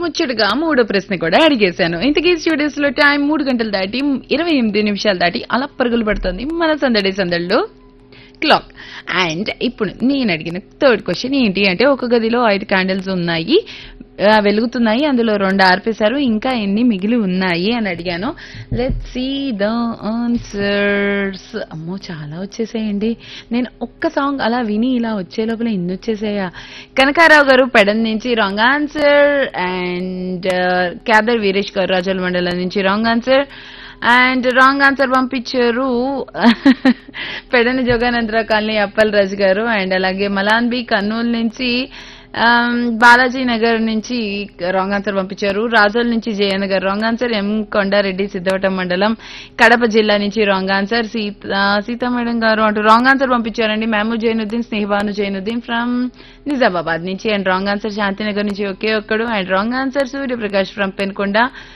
ముచ్చటగా మూడో ప్రశ్న కూడా అడిగేశాను ఇంతకీ స్టూడియోస్ లో టైం మూడు గంటలు దాటి ఇరవై ఎనిమిది నిమిషాలు దాటి అలా పరుగులు పడుతుంది మన సందడి సందడిలో క్లాక్ అండ్ ఇప్పుడు నేను అడిగిన థర్డ్ క్వశ్చన్ ఏంటి అంటే ఒక గదిలో ఐదు క్యాండిల్స్ ఉన్నాయి ఆ, వెలుగుతున్నాయి అందులో రెండు ఆర్పేశారు ఇంకా ఎన్ని మిగిలి ఉన్నాయి అని అడిగాను లెట్ సీ ద ఆన్సర్స్ అమ్మో చాలా వచ్చేసాయండి నేను ఒక్క సాంగ్ అలా విని ఇలా వచ్చే లోపల ఇన్ని వచ్చేసాయా కనకారావు గారు పెడన్ నుంచి wrong answer and Khader Veeresh garu Razole మండలం నుంచి wrong answer and wrong answer పంపించారు పెడని జోగానందరావు కాలనీ అప్పల్ రాజు గారు అండ్ అలాగే మలాన్బి కర్నూలు నుంచి ఆమ్, బాలాజీ నగర్ నుంచి రాంగ్ ఆన్సర్ పంపించారు రాజోల్ నుంచి Jayan garu wrong answer M Kondareddy Siddavatam మండలం కడప జిల్లా నుంచి wrong answer Seetha Seetha madam garu అంటూ రాంగ్ ఆన్సర్ పంపించారండి మహమూద్ జైనుద్దీన్ స్నేహబాను జైనుద్దీన్ ఫ్రమ్ నిజామాబాద్ నుంచి అండ్ రాంగ్ ఆన్సర్ శాంతినగర్ నుంచి ఒకే ఒక్కడు and wrong answer Suryaprakash from Penukonda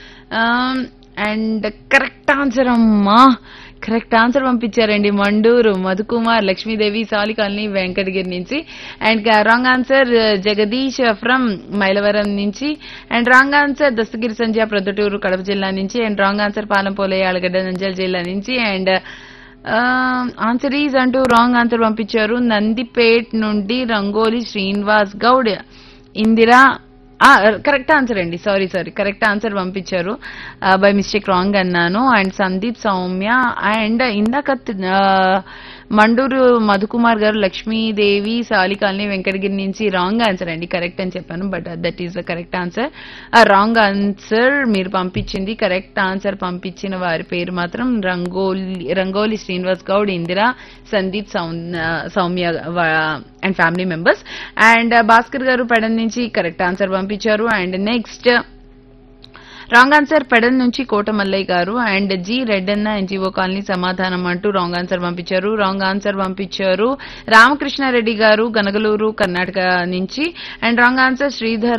and correct answer అమ్మా కరెక్ట్ ఆన్సర్ పంపించారండి మండూరు మధుకుమార్ లక్ష్మీదేవి సాలి కాలనీ వెంకటగిరి నుంచి and wrong answer Jagadish from Mylavaram నుంచి and wrong answer Dastagiri Sandhya Proddatur Kadapa జిల్లా నుంచి and wrong answer Palampole Allagadda Nandyal జిల్లా నుంచి అండ్ ఆన్సర్ ఈజ్ అంటూ రాంగ్ ఆన్సర్ పంపించారు నందిపేట్ నుండి రంగోలి శ్రీనివాస్ గౌడ్ ఇందిరా కరెక్ట్ ఆన్సర్ అండి సారీ సారీ కరెక్ట్ ఆన్సర్ పంపించారు బై మిస్టేక్ రాంగ్ అన్నాను అండ్ సందీప్ సౌమ్య అండ్ ఇందాక ఆ, మండూరు మధుకుమార్ గారు లక్ష్మీదేవి సాలి కాలనీ వెంకటగిరి నుంచి రాంగ్ ఆన్సర్ అండి కరెక్ట్ అని చెప్పాను but that is the correct answer wrong answer మీరు పంపించింది కరెక్ట్ ఆన్సర్ పంపించిన వారి పేరు మాత్రం Rangoli Rangoli Srinivas Goud Indira Sandeep Soumya- Soumya and family members and Bhaskar garu Pedana నుంచి కరెక్ట్ ఆన్సర్ పంపించారు and next wrong answer Pedana నుంచి Kota Mallaiah garu and G Reddanna NGO colony సమాధానం అంటూ రాంగ్ ఆన్సర్ పంపించారు రాంగ్ ఆన్సర్ పంపించారు రామకృష్ణారెడ్డి గారు గనగలూరు కర్ణాటక నుంచి అండ్ రాంగ్ ఆన్సర్ శ్రీధర్